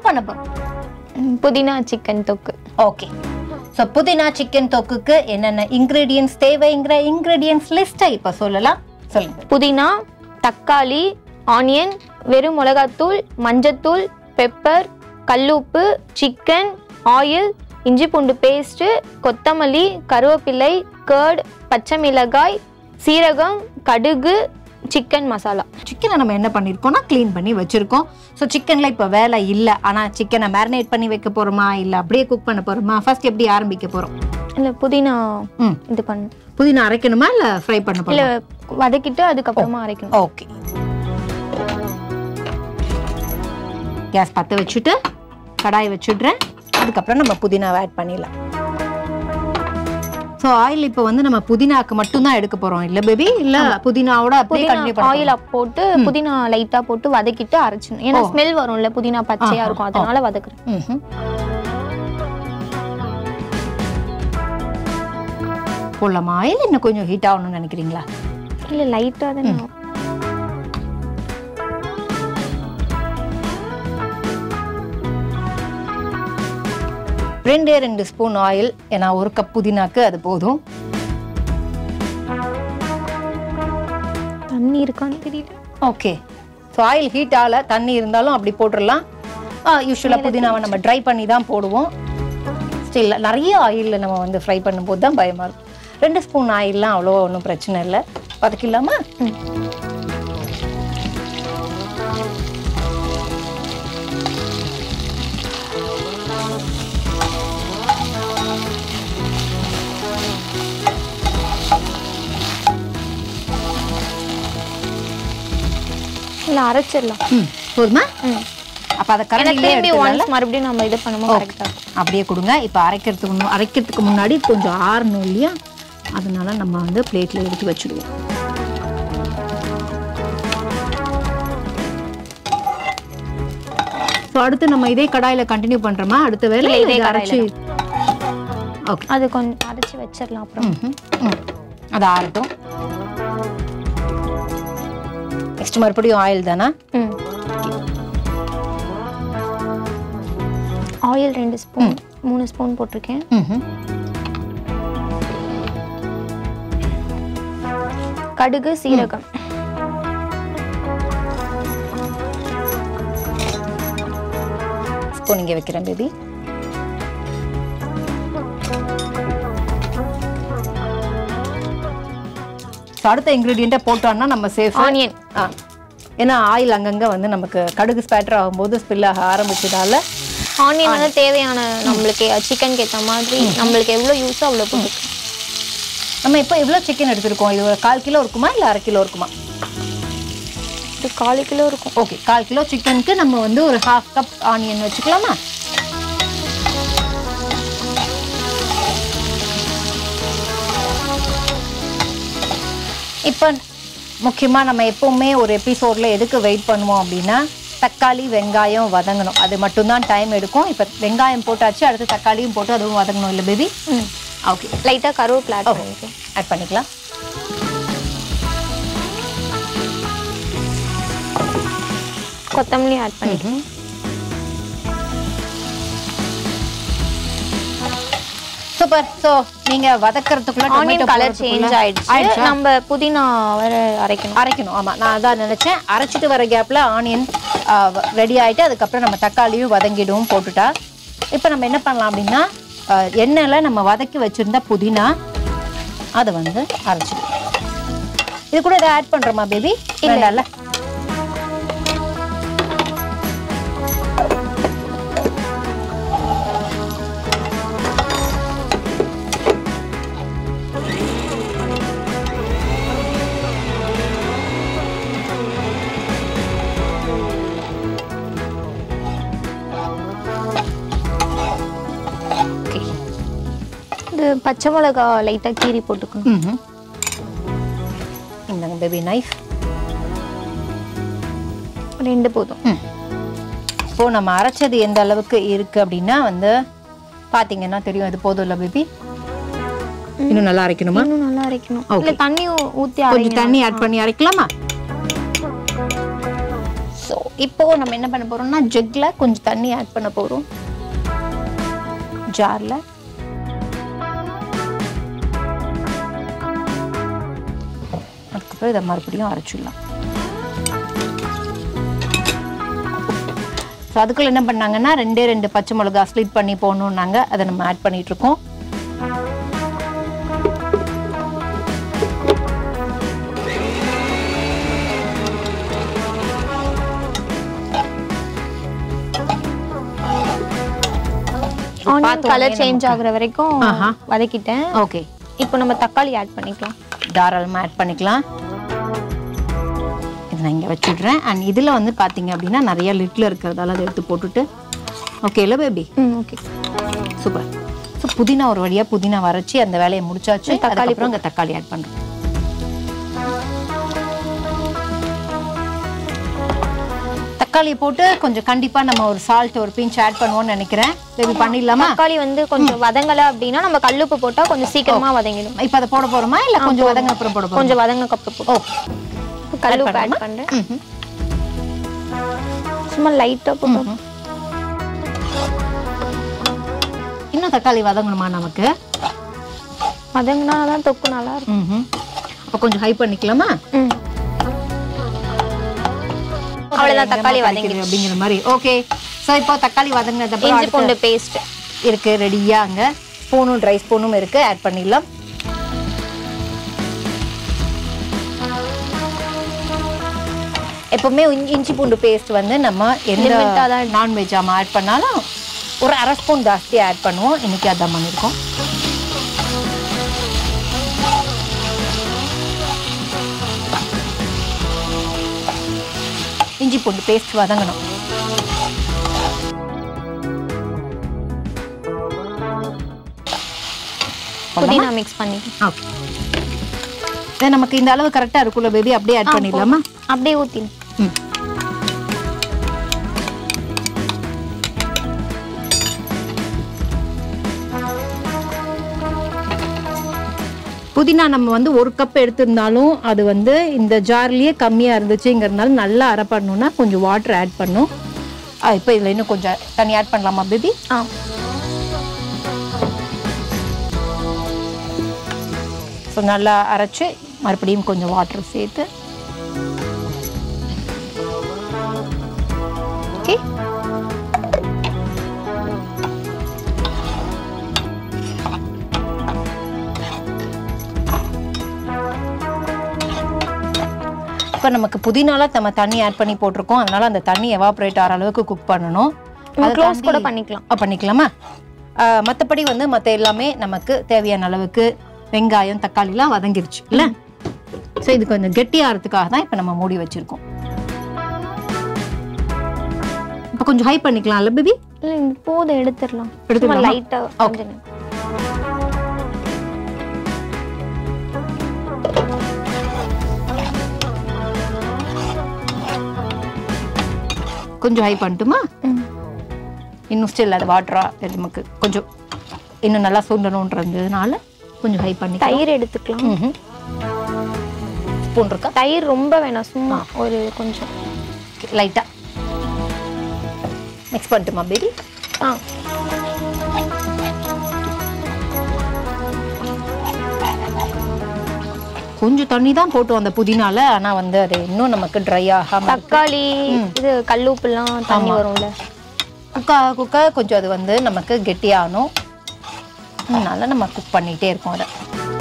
பண்ண போறோம் ம், புதினா சிக்கன் தொக்கு ஓகே ஸோ புதினா சிக்கன் தொக்குக்கு என்னென்ன இன்கிரீடியன்ஸ் தேவைங்கிற இன்கிரீடியன்ஸ் லிஸ்ட்டை இப்போ சொல்லலாம் சொல்லுங்க புதினா தக்காளி ஆனியன் வெறும் மிளகாத்தூள் மஞ்சத்தூள் பெப்பர் கல்லுப்பு சிக்கன் ஆயில் இஞ்சி பூண்டு பேஸ்ட்டு கொத்தமல்லி கருவேப்பிலை கர்ட் பச்சை மிளகாய் சீரகம் கடுகு சிக்கன் மசாலா சிக்கனை நம்ம என்ன பண்ணியிருக்கோம்னா க்ளீன் பண்ணி வச்சிருக்கோம் ஸோ சிக்கனில் இப்போ வேலை இல்லை ஆனால் சிக்கனை மேரினேட் பண்ணி வைக்க போகிறோமா இல்லை அப்படியே குக் பண்ண போகிறோமா ஃபர்ஸ்ட் எப்படி ஆரம்பிக்க போகிறோம் இல்லை புதினா ம் இது பண்ணு புதினா அரைக்கணுமா இல்லை ஃப்ரை பண்ண இல்லை போகிறோம் வதக்கிட்டு அதுக்கப்புறமா அரைக்கணும் ஓகே கேஸ் பற்ற வச்சுட்டு கடாய் வச்சுடுறேன் அதுக்கப்புறம் நம்ம புதினாவை ஆட் பண்ணிடலாம் ஸோ ஆயில் இப்போ வந்து நம்ம புதினாக்கு மட்டும்தான் எடுக்க போகிறோம் இல்லை பேபி இல்லை புதினாவோட அப்படியே கண்டினியூ புதினா பண்ண ஆயில் போட்டு புதினா லைட்டா போட்டு வதக்கிட்டு அரைச்சணும் ஏன்னா ஸ்மெல் வரும்ல புதினா பச்சையா ஆஹா, இருக்கும் அதனால வதக்குறேன் ம்ஹும். போடலாமா ஆயில் இன்னும் கொஞ்சம் ஹீட் ஆகணும்னு நினைக்கிறீங்களா இல்ல லைட்டா தானே ரெண்டே ரெண்டு ஸ்பூன் ஆயில் ஏன்னா ஒரு கப் புதினாக்கு அது போதும் தண்ணி இருக்கான்னு தெரியல ஓகே ஸோ ஆயில் ஹீட் ஆகல தண்ணி இருந்தாலும் அப்படி போட்டுடலாம் யூஸ்வலாக புதினாவை நம்ம ட்ரை பண்ணி தான் போடுவோம் ஸ்டில் நிறைய ஆயிலில் நம்ம வந்து ஃப்ரை பண்ணும்போது தான் பயமாக இருக்கும் ரெண்டு ஸ்பூன் ஆயில்லாம் அவ்வளோ ஒன்றும் பிரச்சனை இல்லை வதக்கிடலாமா இல்ல அரைச்சிடலாம் ம் போதுமா ம். அப்போ அதை ஏன்னா கரண்டிலே திரும்பி எடுத்துடலாம் ஒன்ஸ் மறுபடியும் நம்ம இது பண்ணும்போது கரெக்டா இருக்கும் அப்படியே கொடுங்க இப்போ அரைக்கிறதுக்கு முன்ன- அரைக்கிறதுக்கு முன்னாடி கொஞ்சம் ஆறணும் இல்லையா அதனால நம்ம வந்து பிளேட்டில் எடுத்து வச்சுடுவோம் ஸோ அடுத்து நம்ம இதே கடாயில் கண்டினியூ பண்ணுறோமா அடுத்த வேலை இல்ல, இதே இதை கடாயில அரைச்சு ஓகே அது கொஞ்சம் அரைச்சு வச்சிடலாம் அப்புறம் ம் ம் அது ஆறட்டும் நெக்ஸ்ட் மறுபடியும் ஆயில் தானே ம் ஆயில் ரெண்டு ஸ்பூன் மூணு ஸ்பூன் போட்டிருக்கேன் ம் கடுகு சீரகம் ஸ்பூன் இங்கே வைக்கிறேன் பேபி அடுத்த இன்க்ரீடியண்ட்டை போட்டோம்னா நம்ம சேஃப் ஆனியன் ஆ ஏன்னா ஆயில் அங்கங்கே வந்து நமக்கு கடுகு ஸ்பேட்டர் ஆகும்போது ஸ்பில் ஆக ஆரம்பிச்சதால ஆனியன் வந்து தேவையான நம்மளுக்கு சிக்கனுக்கு ஏற்ற மாதிரி நம்மளுக்கு எவ்வளோ யூஸோ அவ்வளோ போட்டுக்கலாம் நம்ம இப்போ எவ்வளோ சிக்கன் எடுத்திருக்கோம் இது ஒரு கால் கிலோ இருக்குமா இல்லை அரை கிலோ இருக்குமா இது கால் கிலோ இருக்கும் ஓகே கால் கிலோ சிக்கனுக்கு நம்ம வந்து ஒரு ஹாஃப் கப் ஆனியன் வச்சுக்கலாமா இப்போ முக்கியமாக நம்ம எப்பவுமே ஒரு எபிசோடில் எதுக்கு வெயிட் பண்ணுவோம் அப்படின்னா தக்காளி வெங்காயம் வதங்கணும் அது மட்டும்தான் டைம் எடுக்கும் இப்போ வெங்காயம் போட்டாச்சு அடுத்து தக்காளியும் போட்டு அதுவும் வதங்கணும் இல்லை பேபி ம் ஓகே லைட்டாக கருவேப்பிலை ஆட் பண்ணிருக்கேன் ஆட் பண்ணிக்கலாம் கொத்தமல்லி ஆட் பண்ணிருக்கேன் சூப்பர் ஸோ நீங்க வதக்கறதுக்குள்ள ஆனியன் tomato கலர் போடுறதுக்குள்ள- சேஞ்ச் ஆயிடுச்சு ஆயிடுச்சா? நம்ம புதினா வர அரைக்கணும் அரைக்கணும் ஆமா நான் அதான் நினைச்சேன் அரைச்சிட்டு வர கேப்ல ஆனியன் ரெடி ஆயிட்டு அதுக்கப்புறம் நம்ம தக்காளியும் வதங்கிடுவோம் போட்டுட்டா இப்போ நம்ம என்ன பண்ணலாம் அப்படின்னா ஆ, எண்ணெயில நம்ம வதக்கி வச்சிருந்த புதினா அதை வந்து அரைச்சிடுவோம் இது கூட இதை ஆட் பண்றோமா பேபி வேண்டாம்ல ஓகே இது பச்சை மிளகா லைட்டாக கீரி போட்டுக்கணும் ம் இந்தாங்க பேபி நைஃப் ரெண்டு போதும் இப்போ நம்ம அரைச்சது எந்த அளவுக்கு இருக்கு அப்படின்னா வந்து பாத்தீங்கன்னா தெரியும் இது போதும் இல்ல பேபி இன்னும் நல்லா அரைக்கணுமா இன்னும் நல்லா அரைக்கணும் Okay. இல்லை தண்ணி ஊற்றி கொஞ்சம் தண்ணி ஆட் பண்ணி அரைக்கலாமா ஸோ இப்போ நம்ம என்ன பண்ண போறோம்னா ஜெக்கில் கொஞ்சம் தண்ணி ஆட் பண்ண போறோம் ஜாரில் அதுக்கப்புறம் இதை மறுபடியும் அரைச்சிடலாம் ஸோ அதுக்குள்ள என்ன பண்ணாங்கன்னா ரெண்டே ரெண்டு பச்சை மிளகா ஸ்லிட் பண்ணி போடணுன்னாங்க அதை நம்ம ஆட் பண்ணிட்டு இருக்கோம் ஆனியன் பார்த்த கலர் உடனே சேஞ்ச் ஆகுற வரைக்கும் ஆஹா. வதக்கிட்டேன் ஓகே இப்போ நம்ம தக்காளி ஆட் பண்ணிக்கலாம் தாராளமாக ஆட் பண்ணிக்கலாம் இதை நான் இங்கே வச்சுடுறேன் அண்ட் இதில் வந்து பார்த்தீங்க அப்படின்னா நிறைய லிட்டில் இருக்கிறதால அதை எடுத்து போட்டுட்டு ஓகே இல்லை பேபி ம் ஓகே சூப்பர் ஸோ புதினா ஒரு வழியாக புதினா வரைச்சி அந்த வேலையை முடிச்சாச்சு தக்காளி தக்காளி அப்புறம் இங்கே தக்காளி ஆட் பண்ணுறோம் தக்காளியை போட்டு கொஞ்சம் கண்டிப்பாக நம்ம ஒரு சால்ட் ஒரு பிஞ்ச் ஆட் பண்ணுவோம்னு நினைக்கிறேன் பேபி பண்ணிடலாமா தக்காளி வந்து கொஞ்சம் வதங்கல அப்படின்னா நம்ம கல்லுப்பு போட்டா கொஞ்சம் சீக்கிரமா வதங்கிடும் இப்போ அதை போட போகிறோமா இல்லை கொஞ்சம் வதங்க அப்புறம் போட போகிறோம் கொஞ்சம் வதங்க கப்பு போட்டு ஓ கல்லுப்பு ஆட் பண்றேன் ம்ஹும். சும்மா லைட்டா போட்டு இன்னும் தக்காளி வதங்கணுமா நமக்கு வதங்கினா தான் தொக்கு நல்லா இருக்கும் ம்ஹும். அப்போ கொஞ்சம் ஹை பண்ணிக்கலாமா ம் அவ்வளவுதான் தக்காளி எங்கம்மா வதங்கிடுச்சு கிடைக்குது அப்படிங்கிற மாதிரி ஓகே ஸோ இப்போ தக்காளி வதங்கினது அப்புறம் இஞ்சி அடுத்து பூண்டு பேஸ்ட் இருக்கு ரெடியா அங்க ஸ்பூனும் ட்ரை ஸ்பூனும் இருக்கு ஆட் பண்ணிடலாம் எப்பவுமே இஞ்சி- இஞ்சி பூண்டு பேஸ்ட் வந்து நம்ம எந்த Limit ஆ தான் நான்வெஜ் ஆமாம் ஆட் பண்ணாலும் ஒரு அரை ஸ்பூன் ஜாஸ்தி ஆட் பண்ணுவோம் இன்னைக்கு அதான் பண்ணியிருக்கோம் இஞ்சி பூண்டு பேஸ்ட் வதங்கணும் புதினா மிக்ஸ் பண்ணி ஓகே இது நமக்கு இந்த அளவு கரெக்டாக இருக்குல்ல பேபி அப்படியே ஆட் பண்ணிடலாமா அப்படியே ஊத்தி ம் புதினா நம்ம வந்து ஒரு கப் எடுத்திருந்தாலும் அது வந்து இந்த ஜார்லயே கம்மியாக இருந்துச்சுங்கிறதுனால நல்லா அரை பண்ணணும்னா கொஞ்சம் வாட்டர் ஆட் பண்ணும் இப்போ இதில் இன்னும் கொஞ்சம் தண்ணி ஆட் பண்ணலாமா பேபி ஆ ஸோ நல்லா அரைச்சு மறுபடியும் கொஞ்சம் வாட்டர் சேர்த்து ஓகே இப்போ நமக்கு புதினால நம்ம தண்ணி ஆட் பண்ணி போட்டிருக்கோம் அதனால அந்த தண்ணி எவாப்ரேட் ஆகிற அளவுக்கு குக் பண்ணணும் அதை க்ளோஸ் தாண்டி- கூட பண்ணிக்கலாம் ஆ, பண்ணிக்கலாமா மற்றபடி வந்து மற்ற எல்லாமே நமக்கு தேவையான அளவுக்கு வெங்காயம் தக்காளிலாம் வதங்கிருச்சு இல்ல ஸோ இது கொஞ்சம் கெட்டியாகிறதுக்காக தான் இப்போ நம்ம மூடி வச்சிருக்கோம் இப்போ கொஞ்சம் ஹை பண்ணிக்கலாம்ல பேபி இல்ல இந்த போதும் எடுத்துடலாம் சும்மா எடுத்துடலாமா? லைட்டா Okay. கொஞ்சம் ஹை பண்ணட்டுமா இன்னும் ஸ்டில் அது வாட்டரா நமக்கு கொஞ்சம் இன்னும் நல்லா சுண்டணுன்றதுனால கொஞ்சம் ஹை பண்ணி தயிர் எடுத்துக்கலாம் ஸ்பூன் இருக்கா தயிர் ரொம்ப வேணாம் சும்மா ஒரு கொஞ்சம் லைட்டா மிக்ஸ் பண்ணட்டுமா பேபி ஆ கொஞ்சம் தண்ணி தான் போட்டோம் அந்த புதினால ஆனா வந்து அது இன்னும் நமக்கு ட்ரை ஆகாம தக்காளி இது கல்லுப்புலாம் தண்ணி வரும்ல குக்கா குக்கா கொஞ்சம் அது வந்து நமக்கு கெட்டியாகணும் அதனால நம்ம குக் பண்ணிகிட்டே இருக்கோம் அதை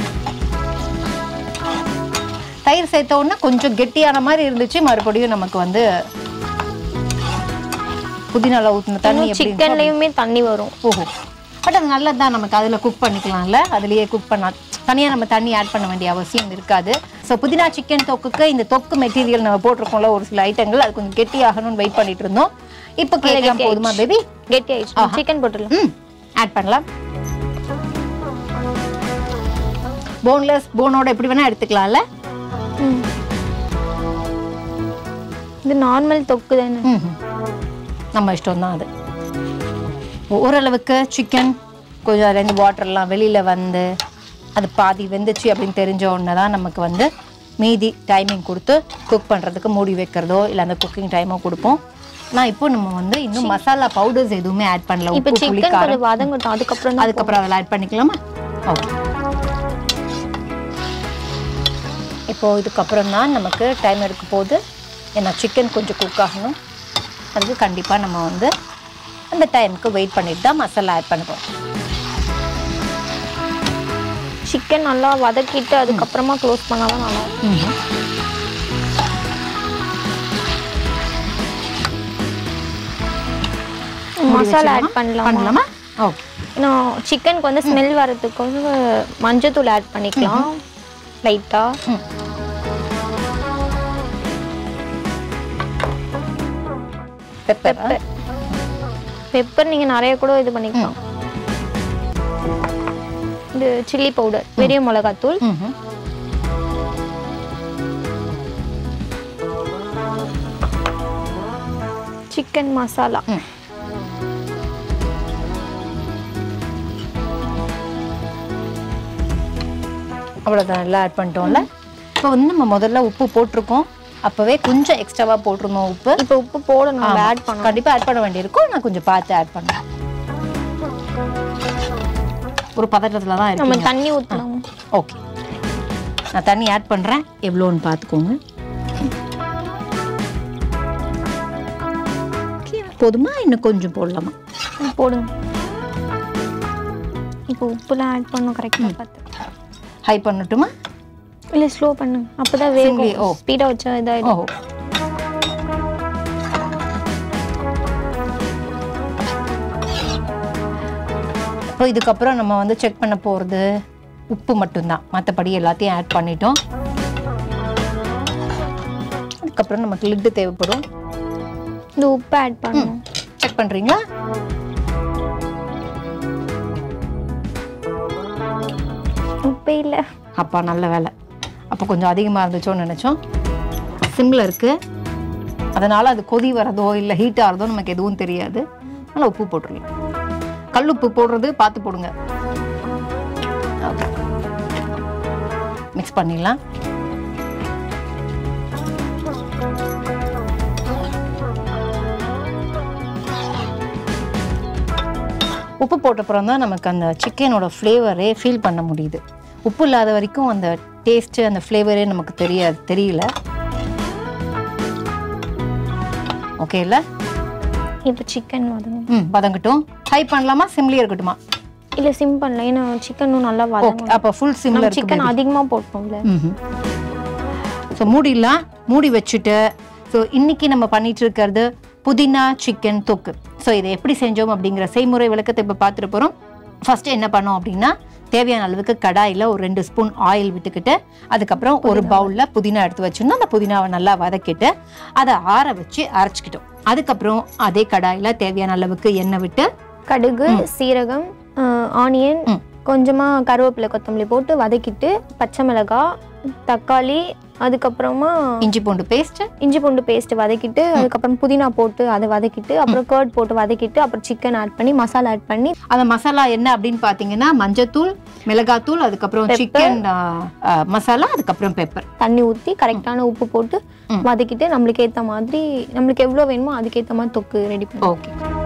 தயிர் சேர்த்த உடனே கொஞ்சம் கெட்டியான மாதிரி இருந்துச்சு மறுபடியும் நமக்கு வந்து புதினால ஊற்றின தண்ணி எப்படி இருந்துச்சோ சிக்கன்லயுமே தண்ணி வரும் ஓஹோ பட் அது நல்லது தான் நமக்கு அதில் குக் பண்ணிக்கலாம்ல அதுலேயே குக் பண்ண தனியாக நம்ம தண்ணி ஆட் பண்ண வேண்டிய அவசியம் இருக்காது ஸோ புதினா சிக்கன் தொக்குக்கு இந்த தொக்கு மெட்டீரியல் நம்ம போட்டிருக்கோம்ல ஒரு சில ஐட்டங்கள் அது கொஞ்சம் கெட்டி ஆகணும்னு வெயிட் பண்ணிட்டு இருந்தோம் இப்போ கேட்கலாம் போதுமா பேபி கெட்டி ஆயிடுச்சு சிக்கன் போட்டுடலாம் ம் ஆட் பண்ணலாம் போன்லெஸ் போனோட எப்படி வேணா எடுத்துக்கலாம்ல ம். இது நார்மல் தொக்கு தானே ம் நம்ம இஷ்டம் தான் அது ஓரளவுக்கு சிக்கன் கொஞ்சம் அதுலேருந்து வாட்டர்லாம் வெளியில் வந்து அது பாதி வெந்துச்சு அப்படின்னு தெரிஞ்ச உடனே தான் நமக்கு வந்து மீதி டைமிங் கொடுத்து குக் பண்ணுறதுக்கு மூடி வைக்கிறதோ இல்லை அந்த குக்கிங் டைமோ கொடுப்போம் நான் இப்போ நம்ம வந்து இன்னும் மசாலா பவுடர்ஸ் எதுவுமே ஆட் பண்ணல இப்போ உப்பு புளி சிக்கன் காரம் கொஞ்சம் வதங்கட்டும் அதுக்கப்புறம் தான் அதுக்கப்புறம் அதெல்லாம் ஆட் பண்ணிக்கலாமா ஓகே இப்போ இதுக்கப்புறம் தான் நமக்கு டைம் இருக்க போது ஏன்னா சிக்கன் கொஞ்சம் குக் ஆகணும் அதுக்கு கண்டிப்பாக நம்ம வந்து அந்த டைமுக்கு வெயிட் பண்ணிட்டு தான் மசாலா ஆட் பண்ண போகிறோம் சிக்கன் நல்லா வதக்கிட்டு அதுக்கப்புறமா க்ளோஸ் பண்ணாதான் நல்லா இருக்கும். மசாலா ஆட் பண்ணலாம் பண்ணலாமா ஓகே இன்னும் சிக்கனுக்கு வந்து ஸ்மெல் வரதுக்கு வந்து மஞ்சத்தூள் ஆட் பண்ணிக்கலாம் லைட்டா ம். பெப்பர் பெப்பர் பெப்பர் நீங்க நிறைய கூட இது பண்ணிக்கலாம் இது சில்லி பவுடர் பெரிய மிளகாத்தூள் ம் சிக்கன் மசாலா ம். அவ்வளோதான் எல்லாம் ஆட் பண்ணிட்டோம்ல இப்போ வந்து நம்ம முதல்ல உப்பு போட்டிருக்கோம் அப்போவே கொஞ்சம் எக்ஸ்ட்ராவாக போட்டிருந்தோம் உப்பு இப்போ உப்பு போடணும் ஆட் பண்ணணும் கண்டிப்பாக ஆட் பண்ண வேண்டியிருக்கும் நான் கொஞ்சம் பார்த்து ஆட் பண்ணேன் ஒரு பதட்டத்தில் தான் நம்ம இருக்கீங்க தண்ணி ஊற்றலாம் ஓகே நான் தண்ணி ஆட் பண்ணுறேன் எவ்வளோன்னு பார்த்துக்கோங்க போதுமா இன்னும் கொஞ்சம் போடலாமா போடுங்க இப்போ உப்புலாம் ஆட் பண்ணணும் கரெக்டாக பார்த்து ஹை பண்ணட்டுமா இல்லை ஸ்லோ பண்ணுங்க அப்பதான் Simply, ஓ. வேகும் ஸ்பீடாக வச்சா ஓ இதாகிடும் இப்போ இதுக்கப்புறம் நம்ம வந்து செக் பண்ண போகிறது உப்பு மட்டும்தான் மற்றபடி எல்லாத்தையும் ஆட் பண்ணிட்டோம் அதுக்கப்புறம் நமக்கு லிட்டு தேவைப்படும் இந்த உப்பு ஆட் பண்ணணும் செக் பண்ணுறீங்களா உப்பே இல்லை அப்பா நல்ல வேலை அப்போ கொஞ்சம் அதிகமாக இருந்துச்சோன்னு நினச்சோம் சிம்மில் இருக்குது அதனால் அது கொதி வரதோ இல்லை ஹீட் ஆகிறதோ நமக்கு எதுவும் தெரியாது அதனால் உப்பு போட்டுருங்க கல் உப்பு போடுறது பார்த்து போடுங்க மிக்ஸ் பண்ணிடலாம் உப்பு போட்டப்புறம் தான் நமக்கு அந்த சிக்கனோட ஃப்ளேவரே ஃபீல் பண்ண முடியுது உப்பு இல்லாத வரைக்கும் அந்த டேஸ்ட்டு அந்த ஃப்ளேவரே நமக்கு தெரியாது தெரியல ஓகே இல்லை இப்போ சிக்கன் வதங்கும் ம் வதங்கட்டும் ஹை பண்ணலாமா சிம்லேயே இருக்கட்டுமா இல்லை சிம் பண்ணல ஏன்னா சிக்கனும் நல்லா ஓகே வதங்கும் அப்போ ஃபுல் சிம்மில் நம்ம இருக்கு சிக்கன் அதிகமாக போட்டோம்ல ம் ஸோ மூடிடலாம் மூடி வச்சுட்டு ஸோ இன்னைக்கு நம்ம பண்ணிட்டு இருக்கிறது புதினா சிக்கன் தொக்கு ஸோ இதை எப்படி செஞ்சோம் அப்படிங்கிற செய்முறை விளக்கத்தை இப்போ பார்த்துட்டு போகிறோம் ஃபர்ஸ்ட் என்ன பண்ணோம் அப்படின்னா தேவையான அளவுக்கு கடாயில் ஒரு ரெண்டு ஸ்பூன் ஆயில் விட்டுக்கிட்டு அதுக்கப்புறம் ஒரு பவுலில் புதினா எடுத்து வச்சிருந்தோம் அந்த புதினாவை நல்லா வதக்கிட்டு அதை ஆற வச்சு அரைச்சிக்கிட்டோம் அதுக்கப்புறம் அதே கடாயில் தேவையான அளவுக்கு எண்ணெய் விட்டு கடுகு சீரகம் ஆனியன் ம். கொஞ்சமா கருவேப்பிலை கொத்தமல்லி போட்டு வதக்கிட்டு பச்சை மிளகாய் தக்காளி அதுக்கப்புறமா இஞ்சி பூண்டு பேஸ்ட் இஞ்சி பூண்டு பேஸ்ட் வதக்கிட்டு அதுக்கப்புறம் புதினா போட்டு அதை வதக்கிட்டு அப்புறம் கர்ட் போட்டு வதக்கிட்டு அப்புறம் சிக்கன் ஆட் பண்ணி மசாலா ஆட் பண்ணி அந்த மசாலா என்ன அப்படின்னு பார்த்தீங்கன்னா மஞ்சத்தூள் மிளகாத்தூள் அதுக்கப்புறம் Pepper. சிக்கன் மசாலா அதுக்கப்புறம் பெப்பர் தண்ணி ஊற்றி கரெக்டான உப்பு போட்டு ம். வதக்கிட்டு நம்மளுக்கு ஏற்ற மாதிரி நம்மளுக்கு எவ்வளோ வேணுமோ அதுக்கேற்ற மாதிரி தொக்கு ரெடி பண்ணி ஓகே